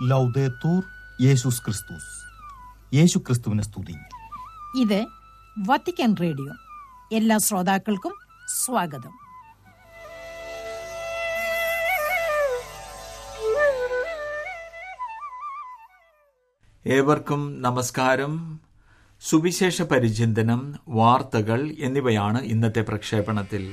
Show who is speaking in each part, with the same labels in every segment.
Speaker 1: ലൗദേത്തൂർ യേശുസ് ക്രിസ്തുസ് യേശു ക്രിസ്തുവിനെ സ്തുതി
Speaker 2: ഇത് വത്തിക്കാൻ റേഡിയോ എല്ലാ ശ്രോതാക്കൾക്കും സ്വാഗതം
Speaker 3: ഏവർക്കും നമസ്കാരം സുവിശേഷ പരിചിന്തനം വാർത്തകൾ എന്നിവയാണ് ഇന്നത്തെ പ്രക്ഷേപണത്തിൽ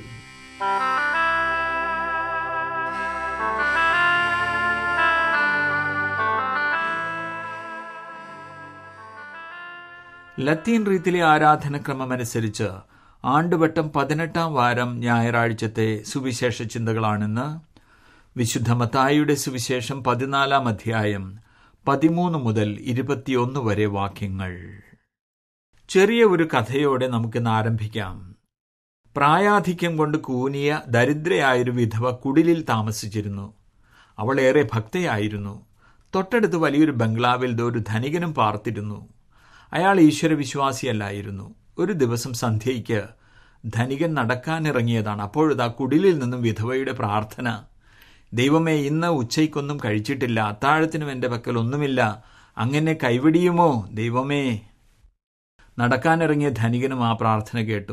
Speaker 3: ലത്തീൻ റീത്തിലെ ആരാധനക്രമമനുസരിച്ച് ആണ്ടുവട്ടം പതിനെട്ടാം വാരം ഞായറാഴ്ചത്തെ സുവിശേഷ ചിന്തകളാണെന്ന് വിശുദ്ധ മത്തായിയുടെ സുവിശേഷം പതിനാലാം അധ്യായം പതിമൂന്ന് മുതൽ ഇരുപത്തിയൊന്ന് വരെ വാക്യങ്ങൾ ചെറിയ ഒരു കഥയോടെ നമുക്കിന്ന് ആരംഭിക്കാം പ്രായാധിക്യം കൊണ്ട് കൂനിയ ദരിദ്രയായൊരു വിധവ കുടിലിൽ താമസിച്ചിരുന്നു അവൾ ഏറെ ഭക്തയായിരുന്നു തൊട്ടടുത്ത് വലിയൊരു ബംഗ്ലാവിൽ ഒരു ധനികനും പാർത്തിരുന്നു അയാൾ ഈശ്വരവിശ്വാസിയല്ലായിരുന്നു ഒരു ദിവസം സന്ധ്യയ്ക്ക് ധനികൻ നടക്കാനിറങ്ങിയതാണ് അപ്പോഴതാ കുടിലിൽ നിന്നും വിധവയുടെ പ്രാർത്ഥന ദൈവമേ ഇന്ന് ഉച്ചയ്ക്കൊന്നും കഴിച്ചിട്ടില്ല അത്താഴത്തിനും എൻ്റെ പക്കൽ ഒന്നുമില്ല അങ്ങനെ കൈവിടിയുമോ ദൈവമേ നടക്കാനിറങ്ങിയ ധനികനും ആ പ്രാർത്ഥന കേട്ടു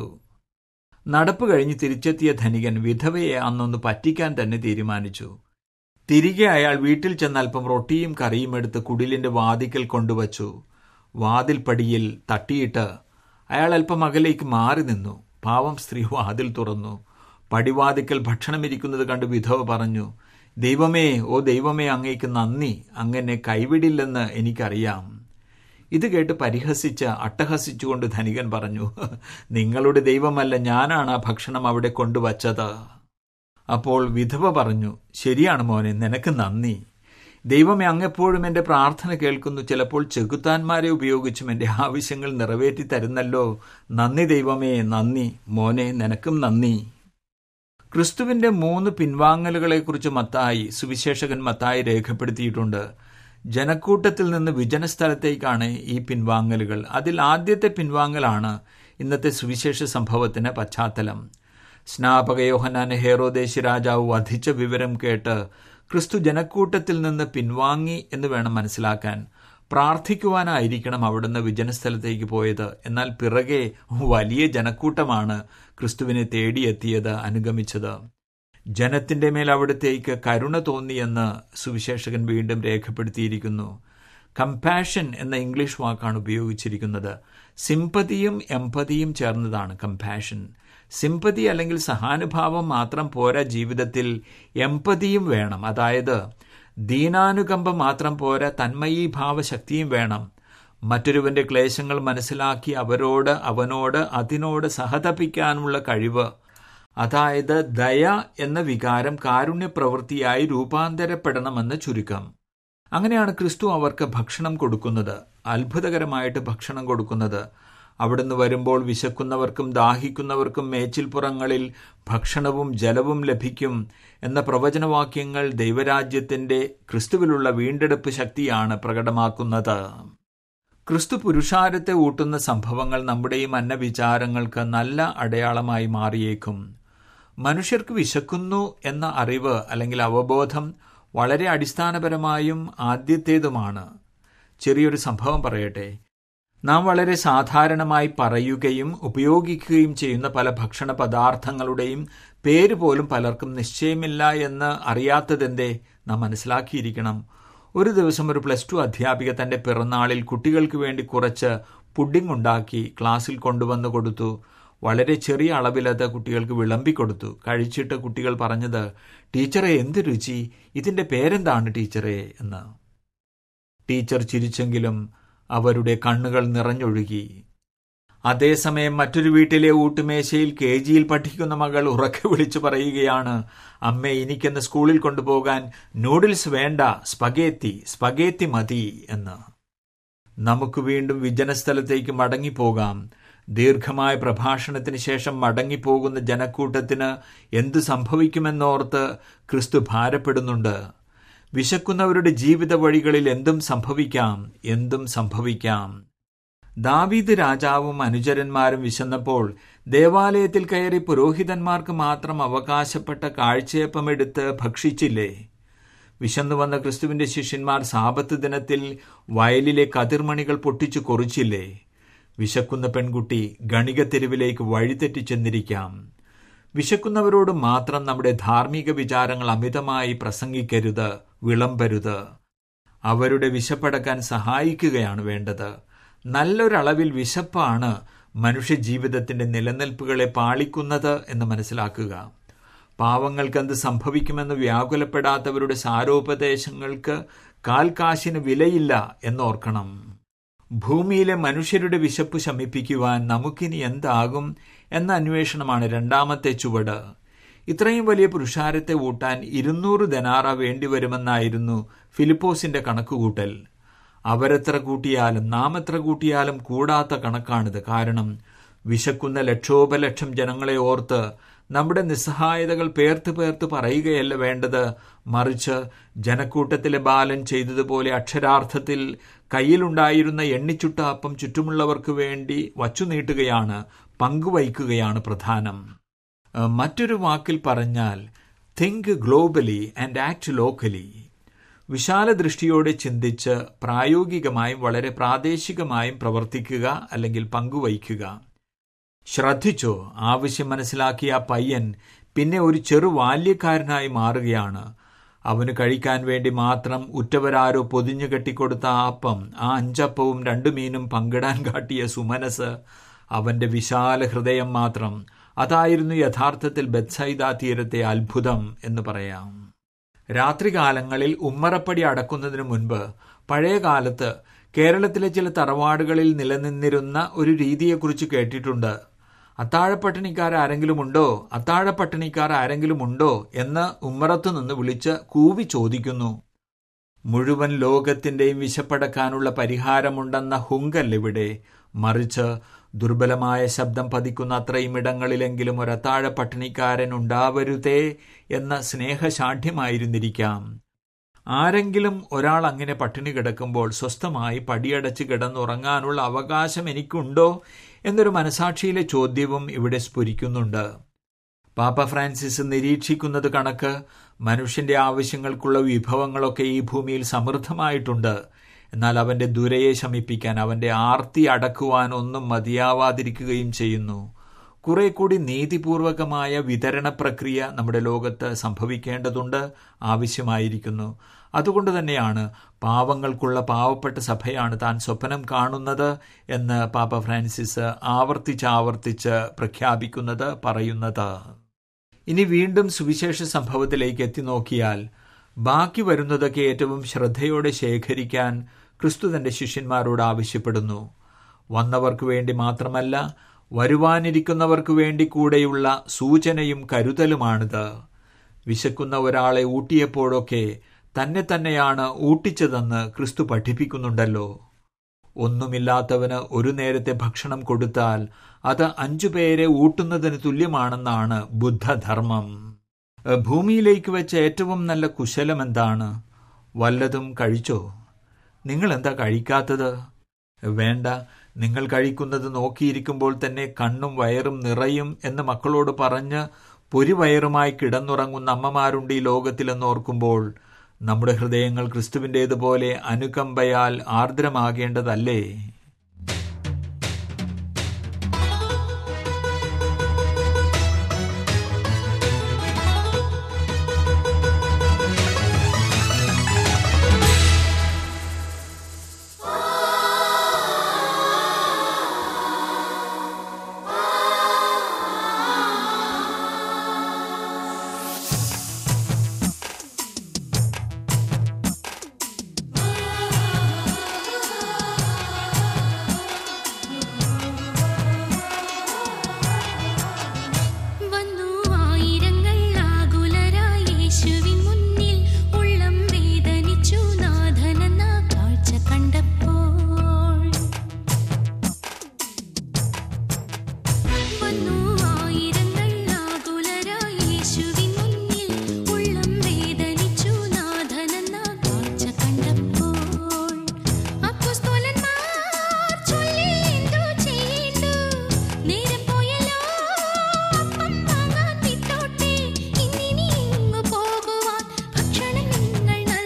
Speaker 3: നടപ്പ് കഴിഞ്ഞ് തിരിച്ചെത്തിയ ധനികൻ വിധവയെ അന്നൊന്ന് പറ്റിക്കാൻ തന്നെ തീരുമാനിച്ചു തിരികെ അയാൾ വീട്ടിൽ ചെന്ന് അല്പം റൊട്ടിയും കറിയും എടുത്ത് കുടിലിന്റെ വാതിക്കൽ കൊണ്ടുവച്ചു വാതിൽപ്പടിയിൽ തട്ടിയിട്ട് അയാൾ അല്പം അകലേക്ക് മാറി നിന്നു പാവം സ്ത്രീ വാതിൽ തുറന്നു പടിവാതിക്കൽ ഭക്ഷണമിരിക്കുന്നത് കണ്ട് വിധവ പറഞ്ഞു ദൈവമേ ഓ ദൈവമേ അങ്ങേക്ക് നന്ദി അങ്ങനെ കൈവിടില്ലെന്ന് എനിക്കറിയാം ഇത് കേട്ട് പരിഹസിച്ച് അട്ടഹസിച്ചുകൊണ്ട് ധനികൻ പറഞ്ഞു നിങ്ങളുടെ ദൈവമല്ല ഞാനാണ് ആ ഭക്ഷണം അവിടെ കൊണ്ടുവച്ചത് അപ്പോൾ വിധവ പറഞ്ഞു ശരിയാണ് മോനെ നിനക്ക് നന്ദി ദൈവമേ അങ്ങെപ്പോഴും എൻ്റെ പ്രാർത്ഥന കേൾക്കുന്നു ചിലപ്പോൾ ചെകുത്താന്മാരെ ഉപയോഗിച്ചും എൻ്റെ ആവശ്യങ്ങൾ നിറവേറ്റി തരുന്നല്ലോ നന്ദി ദൈവമേ നന്ദി മോനെ നിനക്കും നന്ദി ക്രിസ്തുവിന്റെ മൂന്ന് പിൻവാങ്ങലുകളെക്കുറിച്ച് മത്തായി സുവിശേഷകൻ മത്തായി രേഖപ്പെടുത്തിയിട്ടുണ്ട് ജനക്കൂട്ടത്തിൽ നിന്ന് വിജനസ്ഥലത്തേക്കാണ് ഈ പിൻവാങ്ങലുകൾ അതിൽ ആദ്യത്തെ പിൻവാങ്ങലാണ് ഇന്നത്തെ സുവിശേഷ സംഭവത്തിന് പശ്ചാത്തലം സ്നാപകയോഹനാൻ ഹേറോദേശി രാജാവ് വധിച്ച വിവരം കേട്ട് ക്രിസ്തു ജനക്കൂട്ടത്തിൽ നിന്ന് പിൻവാങ്ങി എന്ന് വേണം മനസ്സിലാക്കാൻ പ്രാർത്ഥിക്കുവാനായിരിക്കണം അവിടുന്ന് വിജനസ്ഥലത്തേക്ക് പോയത് എന്നാൽ പിറകെ വലിയ ജനക്കൂട്ടമാണ് ക്രിസ്തുവിനെ തേടിയെത്തിയത് അനുഗമിച്ചത് ജനത്തിന്റെ മേൽ അവിടത്തേക്ക് കരുണ തോന്നിയെന്ന് സുവിശേഷകൻ വീണ്ടും രേഖപ്പെടുത്തിയിരിക്കുന്നു കമ്പാഷൻ എന്ന ഇംഗ്ലീഷ് വാക്കാണ് ഉപയോഗിച്ചിരിക്കുന്നത് സിമ്പതിയും എമ്പതിയും ചേർന്നതാണ് കമ്പാഷൻ സിമ്പതി അല്ലെങ്കിൽ സഹാനുഭാവം മാത്രം പോരാ ജീവിതത്തിൽ എമ്പതിയും വേണം അതായത് ദീനാനുകമ്പം മാത്രം പോരാ തന്മയീഭാവ ശക്തിയും വേണം മറ്റൊരുവന്റെ ക്ലേശങ്ങൾ മനസ്സിലാക്കി അവരോട് അവനോട് അതിനോട് സഹതപിക്കാനുള്ള കഴിവ് അതായത് ദയ എന്ന വികാരം കാരുണ്യ പ്രവൃത്തിയായി രൂപാന്തരപ്പെടണമെന്ന് ചുരുക്കം അങ്ങനെയാണ് ക്രിസ്തു അവർക്ക് ഭക്ഷണം കൊടുക്കുന്നത് അത്ഭുതകരമായിട്ട് ഭക്ഷണം കൊടുക്കുന്നത് അവിടുന്ന് വരുമ്പോൾ വിശക്കുന്നവർക്കും ദാഹിക്കുന്നവർക്കും മേച്ചിൽപ്പുറങ്ങളിൽ ഭക്ഷണവും ജലവും ലഭിക്കും എന്ന പ്രവചനവാക്യങ്ങൾ ദൈവരാജ്യത്തിന്റെ ക്രിസ്തുവിലുള്ള വീണ്ടെടുപ്പ് ശക്തിയാണ് പ്രകടമാക്കുന്നത് ക്രിസ്തു പുരുഷാരത്തെ ഊട്ടുന്ന സംഭവങ്ങൾ നമ്മുടെയും അന്നവിചാരങ്ങൾക്ക് നല്ല അടയാളമായി മാറിയേക്കും മനുഷ്യർക്ക് വിശക്കുന്നു എന്ന അറിവ് അല്ലെങ്കിൽ അവബോധം വളരെ അടിസ്ഥാനപരമായും ആദ്യത്തേതുമാണ് ചെറിയൊരു സംഭവം പറയട്ടെ നാം വളരെ സാധാരണമായി പറയുകയും ഉപയോഗിക്കുകയും ചെയ്യുന്ന പല ഭക്ഷണ പദാർത്ഥങ്ങളുടെയും പേര് പോലും പലർക്കും നിശ്ചയമില്ല എന്ന് അറിയാത്തതെന്തേ നാം മനസ്സിലാക്കിയിരിക്കണം ഒരു ദിവസം ഒരു പ്ലസ് ടു അധ്യാപിക തന്റെ പിറന്നാളിൽ കുട്ടികൾക്ക് വേണ്ടി കുറച്ച് പുഡിംഗ് ഉണ്ടാക്കി ക്ലാസ്സിൽ കൊണ്ടുവന്ന് കൊടുത്തു വളരെ ചെറിയ അളവിലത് കുട്ടികൾക്ക് വിളമ്പിക്കൊടുത്തു കഴിച്ചിട്ട് കുട്ടികൾ പറഞ്ഞത് ടീച്ചറെ എന്ത് രുചി ഇതിന്റെ പേരെന്താണ് ടീച്ചറെ എന്ന് ടീച്ചർ ചിരിച്ചെങ്കിലും അവരുടെ കണ്ണുകൾ നിറഞ്ഞൊഴുകി അതേസമയം മറ്റൊരു വീട്ടിലെ ഊട്ടുമേശയിൽ കെ ജിയിൽ പഠിക്കുന്ന മകൾ ഉറക്കെ വിളിച്ചു പറയുകയാണ് അമ്മേ എനിക്കെന്ന് സ്കൂളിൽ കൊണ്ടുപോകാൻ നൂഡിൽസ് വേണ്ട സ്പഗേത്തി സ്പഗേത്തി മതി എന്ന് നമുക്ക് വീണ്ടും വിജനസ്ഥലത്തേക്ക് മടങ്ങിപ്പോകാം ദീർഘമായ പ്രഭാഷണത്തിന് ശേഷം മടങ്ങിപ്പോകുന്ന ജനക്കൂട്ടത്തിന് എന്തു സംഭവിക്കുമെന്നോർത്ത് ക്രിസ്തു ഭാരപ്പെടുന്നുണ്ട് വിശക്കുന്നവരുടെ ജീവിത വഴികളിൽ എന്തും സംഭവിക്കാം എന്തും സംഭവിക്കാം ദാവീദ് രാജാവും അനുചരന്മാരും വിശന്നപ്പോൾ ദേവാലയത്തിൽ കയറി പുരോഹിതന്മാർക്ക് മാത്രം അവകാശപ്പെട്ട കാഴ്ചയപ്പമെടുത്ത് ഭക്ഷിച്ചില്ലേ വിശന്നു വന്ന ക്രിസ്തുവിന്റെ ശിഷ്യന്മാർ സാപത്ത് ദിനത്തിൽ വയലിലെ കതിർമണികൾ പൊട്ടിച്ചു കൊറിച്ചില്ലേ വിശക്കുന്ന പെൺകുട്ടി ഗണിക തെരുവിലേക്ക് വഴിതെറ്റി ചെന്നിരിക്കാം വിശക്കുന്നവരോട് മാത്രം നമ്മുടെ ധാർമ്മിക വിചാരങ്ങൾ അമിതമായി പ്രസംഗിക്കരുത് വിളമ്പരുത് അവരുടെ വിശപ്പടക്കാൻ സഹായിക്കുകയാണ് വേണ്ടത് നല്ലൊരളവിൽ വിശപ്പാണ് മനുഷ്യജീവിതത്തിന്റെ നിലനിൽപ്പുകളെ പാളിക്കുന്നത് എന്ന് മനസ്സിലാക്കുക പാവങ്ങൾക്ക് എന്ത് സംഭവിക്കുമെന്ന് വ്യാകുലപ്പെടാത്തവരുടെ സാരോപദേശങ്ങൾക്ക് കാൽക്കാശിന് വിലയില്ല എന്നോർക്കണം ഭൂമിയിലെ മനുഷ്യരുടെ വിശപ്പ് ശമിപ്പിക്കുവാൻ നമുക്കിനി എന്താകും എന്ന അന്വേഷണമാണ് രണ്ടാമത്തെ ചുവട് ഇത്രയും വലിയ പുരുഷാരത്തെ ഊട്ടാൻ ഇരുന്നൂറ് ധനാറ വേണ്ടിവരുമെന്നായിരുന്നു ഫിലിപ്പോസിന്റെ കണക്കുകൂട്ടൽ അവരെത്ര കൂട്ടിയാലും നാം എത്ര കൂട്ടിയാലും കൂടാത്ത കണക്കാണിത് കാരണം വിശക്കുന്ന ലക്ഷോപലക്ഷം ജനങ്ങളെ ഓർത്ത് നമ്മുടെ നിസ്സഹായതകൾ പേർത്ത് പേർത്ത് പറയുകയല്ല വേണ്ടത് മറിച്ച് ജനക്കൂട്ടത്തിലെ ബാലൻ ചെയ്തതുപോലെ അക്ഷരാർത്ഥത്തിൽ കയ്യിലുണ്ടായിരുന്ന എണ്ണിച്ചുട്ട അപ്പം ചുറ്റുമുള്ളവർക്ക് വേണ്ടി വച്ചു നീട്ടുകയാണ് പങ്കുവയ്ക്കുകയാണ് പ്രധാനം മറ്റൊരു വാക്കിൽ പറഞ്ഞാൽ think globally and act locally വിശാല ദൃഷ്ടിയോടെ ചിന്തിച്ച് പ്രായോഗികമായും വളരെ പ്രാദേശികമായും പ്രവർത്തിക്കുക അല്ലെങ്കിൽ പങ്കുവയ്ക്കുക ശ്രദ്ധിച്ചോ ആവശ്യം മനസ്സിലാക്കിയ ആ പയ്യൻ പിന്നെ ഒരു ചെറു ബാല്യക്കാരനായി മാറുകയാണ് അവന് കഴിക്കാൻ വേണ്ടി മാത്രം ഉറ്റവരാരോ പൊതിഞ്ഞു കെട്ടിക്കൊടുത്ത ആ അപ്പം ആ അഞ്ചപ്പവും രണ്ടു മീനും പങ്കിടാൻ കാട്ടിയ സുമനസ് അവന്റെ വിശാല ഹൃദയം മാത്രം അതായിരുന്നു യഥാർത്ഥത്തിൽ ബത്സൈദ തീരത്തെ അത്ഭുതം എന്ന് പറയാം രാത്രികാലങ്ങളിൽ ഉമ്മറപ്പടി അടക്കുന്നതിന് മുൻപ് പഴയ കാലത്ത് കേരളത്തിലെ ചില തറവാടുകളിൽ നിലനിന്നിരുന്ന ഒരു രീതിയെക്കുറിച്ച് കേട്ടിട്ടുണ്ട് അത്താഴപ്പട്ടിണിക്കാർ ആരെങ്കിലും ഉണ്ടോ അത്താഴപ്പട്ടിണിക്കാർ ആരെങ്കിലും ഉണ്ടോ എന്ന് ഉമ്മറത്തു നിന്ന് വിളിച്ച് കൂവി ചോദിക്കുന്നു മുഴുവൻ ലോകത്തിന്റെയും വിശപ്പടക്കാനുള്ള പരിഹാരമുണ്ടെന്ന ഹുങ്കല്ലിവിടെ മറിച്ച് ദുർബലമായ ശബ്ദം പതിക്കുന്ന അത്രയും ഇടങ്ങളിലെങ്കിലും ഒരു അത്താഴ പട്ടിണിക്കാരൻ ഉണ്ടാവരുതേ എന്ന സ്നേഹശാഠ്യമായിരുന്നിരിക്കാം ആരെങ്കിലും ഒരാൾ അങ്ങനെ പട്ടിണി കിടക്കുമ്പോൾ സ്വസ്ഥമായി പടിയടച്ച് കിടന്നുറങ്ങാനുള്ള അവകാശം എനിക്കുണ്ടോ എന്നൊരു മനസാക്ഷിയിലെ ചോദ്യവും ഇവിടെ സ്ഫുരിക്കുന്നുണ്ട് പാപ്പ ഫ്രാൻസിസ് നിരീക്ഷിക്കുന്നത് കണക്ക് മനുഷ്യന്റെ ആവശ്യങ്ങൾക്കുള്ള വിഭവങ്ങളൊക്കെ ഈ ഭൂമിയിൽ സമൃദ്ധമായിട്ടുണ്ട് എന്നാൽ അവന്റെ ദുരയെ ശമിപ്പിക്കാൻ അവന്റെ ആർത്തി അടക്കുവാൻ ഒന്നും മതിയാവാതിരിക്കുകയും ചെയ്യുന്നു കുറെ കൂടി നീതിപൂർവകമായ വിതരണ പ്രക്രിയ നമ്മുടെ ലോകത്ത് സംഭവിക്കേണ്ടതുണ്ട് ആവശ്യമായിരിക്കുന്നു അതുകൊണ്ട് തന്നെയാണ് പാവങ്ങൾക്കുള്ള പാവപ്പെട്ട സഭയാണ് താൻ സ്വപ്നം കാണുന്നത് എന്ന് പാപ്പ ഫ്രാൻസിസ് ആവർത്തിച്ചാവർത്തിച്ച് പ്രഖ്യാപിക്കുന്നത് പറയുന്നത് ഇനി വീണ്ടും സുവിശേഷ സംഭവത്തിലേക്ക് എത്തി നോക്കിയാൽ ബാക്കി വരുന്നതൊക്കെ ഏറ്റവും ശ്രദ്ധയോടെ ശേഖരിക്കാൻ ക്രിസ്തു തന്റെ ശിഷ്യന്മാരോട് ആവശ്യപ്പെടുന്നു വന്നവർക്ക് വേണ്ടി മാത്രമല്ല വരുവാനിരിക്കുന്നവർക്ക് വേണ്ടി കൂടെയുള്ള സൂചനയും കരുതലുമാണിത് വിശക്കുന്ന ഒരാളെ ഊട്ടിയപ്പോഴൊക്കെ തന്നെ തന്നെയാണ് ഊട്ടിച്ചതെന്ന് ക്രിസ്തു പഠിപ്പിക്കുന്നുണ്ടല്ലോ ഒന്നുമില്ലാത്തവന് ഒരു നേരത്തെ ഭക്ഷണം കൊടുത്താൽ അത് അഞ്ചു പേരെ ഊട്ടുന്നതിന് തുല്യമാണെന്നാണ് ബുദ്ധധർമ്മം ഭൂമിയിലേക്ക് വെച്ച ഏറ്റവും നല്ല കുശലം എന്താണ് വല്ലതും കഴിച്ചോ നിങ്ങൾ എന്താ കഴിക്കാത്തത് വേണ്ട നിങ്ങൾ കഴിക്കുന്നത് നോക്കിയിരിക്കുമ്പോൾ തന്നെ കണ്ണും വയറും നിറയും എന്ന് മക്കളോട് പറഞ്ഞ് പൊരിവയറുമായി കിടന്നുറങ്ങുന്ന അമ്മമാരുണ്ട് ഈ ലോകത്തിലെന്ന് ഓർക്കുമ്പോൾ നമ്മുടെ ഹൃദയങ്ങൾ ക്രിസ്തുവിൻ്റേതുപോലെ അനുകമ്പയാൽ ആർദ്രമാകേണ്ടതല്ലേ
Speaker 4: വന്നു ആയിരങ്ങൾ ആകുലരായി യേശുവിൻ മുന്നിൽ ഉള്ളം വേദനിച്ചു നാഥനെന്ന കാഴ്ച കണ്ടപ്പോൾ വന്നു ആയിരങ്ങൾ ആകുലരായി യേശുവിൻ മുന്നിൽ ഉള്ളം വേദനിച്ചു നാഥനെന്ന കാഴ്ച കണ്ടപ്പോൾ അപ്പോസ്തലന്മാർ ചൊല്ലി എന്തു ചെയ്യേണ്ടു നേരം പോയല്ലോ അപ്പം വാങ്ങാൻ വിട്ടോട്ടെ ഇന്നിനി ഇങ്ങു പോകുവാൻ ഭക്ഷണം നിങ്ങൾ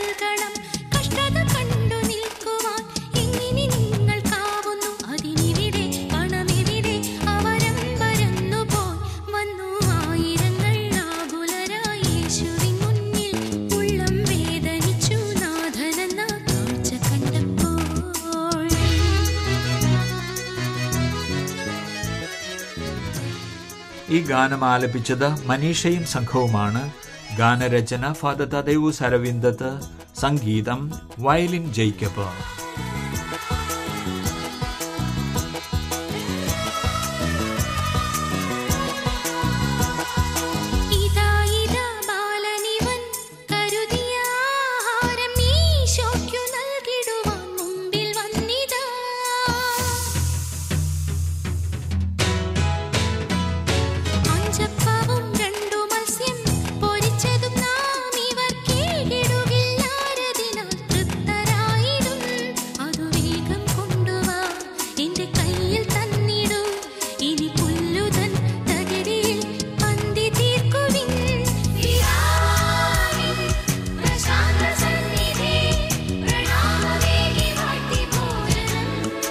Speaker 3: ഈ ഗാനം ആലപിച്ചത് മനീഷയും സംഘവുമാണ് ഗാനരചന ഫാദർ തദേവൂസ് അരവിന്ദത്ത് സംഗീതം വയലിൻ ജയ്ക്കബ്
Speaker 4: ഇതാ ഇതാ ബാലനിവൻ കരുതിയ ആഹാരം ഈശോയ്ക്കു നൽകിടുവാൻ മുമ്പിൽ വന്നിതാ അഞ്ചപ്പവും രണ്ടു മത്സ്യം പൊരിച്ചതും നാം ഇവർ കേടിടുകില്ലാരതിനാൽ തൃപ്തരായിടും അതു വേഗം കൊണ്ടുവാ എന്റെ കയ്യിൽ തന്നിടൂ ഇനി പുല്ലുതൻ തകിടിയിൽ പന്തി തീർക്കുവിൻ പ്രശാന്ത സന്നിധി പ്രണാമവേഗി വാഴ്ത്തി ഭോജനം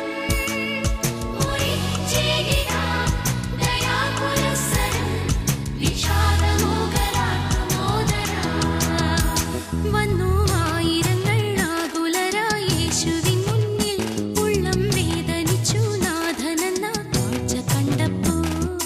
Speaker 4: വന്നു ആയിരങ്ങൾ ആകുലരായി യേശുവിൻ മുന്നിൽ ഉള്ളം വേദനിച്ചു നാഥനെന്ന കാഴ്ച കണ്ടപ്പോൾ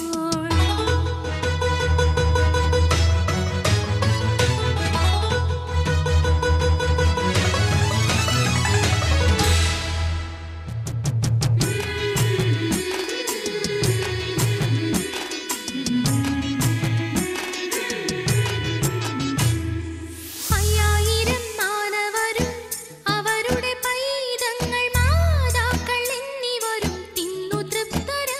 Speaker 4: അയ്യായിരം മാനവരും അവരുടെ പൈതങ്ങൾ മാതാക്കൾ എന്നിവരും തിന്നു തൃപ്തരായി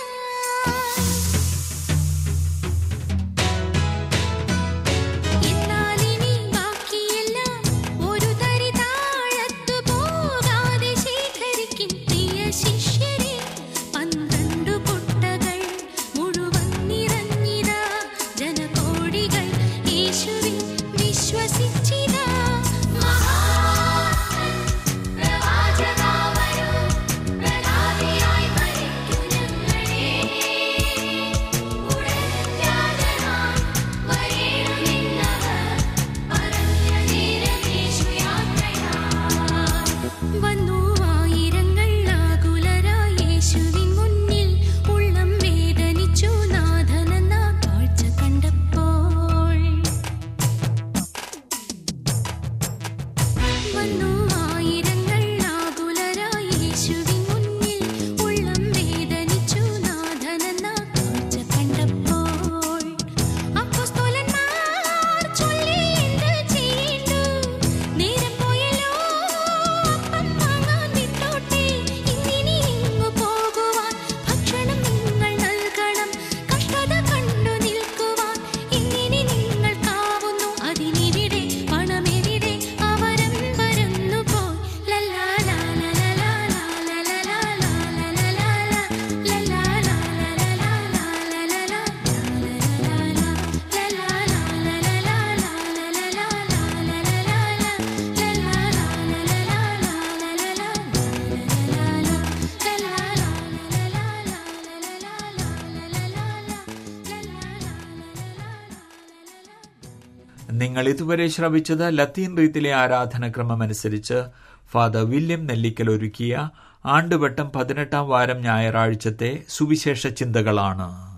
Speaker 4: എന്നാൽ ഇനി ബാക്കിയെല്ലാം ഒരു തരി താഴത്തു പോകാതെ ശേഖരിക്കും പ്രിയ ശിഷ്യരെ പന്ത്രണ്ടു കൊട്ടകൾ മുഴുവൻ നിറഞ്ഞിതാ ജനകോടികൾ യേശുവിൽ വിശ്വസിച്ചിതാ മഹാത്മൻ പ്രവാചകാവരോ പ്രലാപിയായി ഭരിക്കു ഞങ്ങളെ ഉടൻചാലനായി വരേണമെന്നവർ പറഞ്ഞ നേരം യേശു യാത്രയായി വന്നു ആയിരങ്ങൾ ആകുലരായി യേശുവിൻ മുന്നിൽ ഉള്ളം വേദനിച്ചു നാഥനെന്ന കാഴ്ച കണ്ടപ്പോൾ വന്നു ആയിരങ്ങൾ ആകുലരായി യേശുവിൻ മുന്നിൽ ഉള്ളം വേദനിച്ചു നാഥനെന്ന കാഴ്ച കണ്ടപ്പോൾ അപ്പോസ്തലന്മാർ ചൊല്ലി എന്ത് ചെയ്യേണ്ടു നേരം പോയല്ലോ അപ്പം വാങ്ങാൻ വിട്ടോട്ടെ ഇന്നിനി എങ്ങു പോകുവാൻ ഭക്ഷണം നിങ്ങൾ നൽകണം കഷ്ടത കണ്ടു നിൽക്കുവാൻ ഇന്നിനി നിങ്ങൾക്കാവുന്നു അതിനിവിടെ പണമെവിടെ അവരം പരന്നു പോയി ലല്ലാ ലാ ലാ ലാ ലാ ലാ ലാ ലാ ലാ ലാ ലാ ലല്ലാ ലാ ലാ ലാ ലാ ലാ ലാ
Speaker 3: നിങ്ങൾ ഇതുവരെ ശ്രവിച്ചത് ലത്തീൻ റീത്തിലെ ആരാധനക്രമം അനുസരിച്ച് ഫാദർ വില്യം നെല്ലിക്കൽ ഒരുക്കിയ ആണ്ടുവട്ടം പതിനെട്ടാം വാരം ഞായറാഴ്ചത്തെ സുവിശേഷ ചിന്തകളാണ്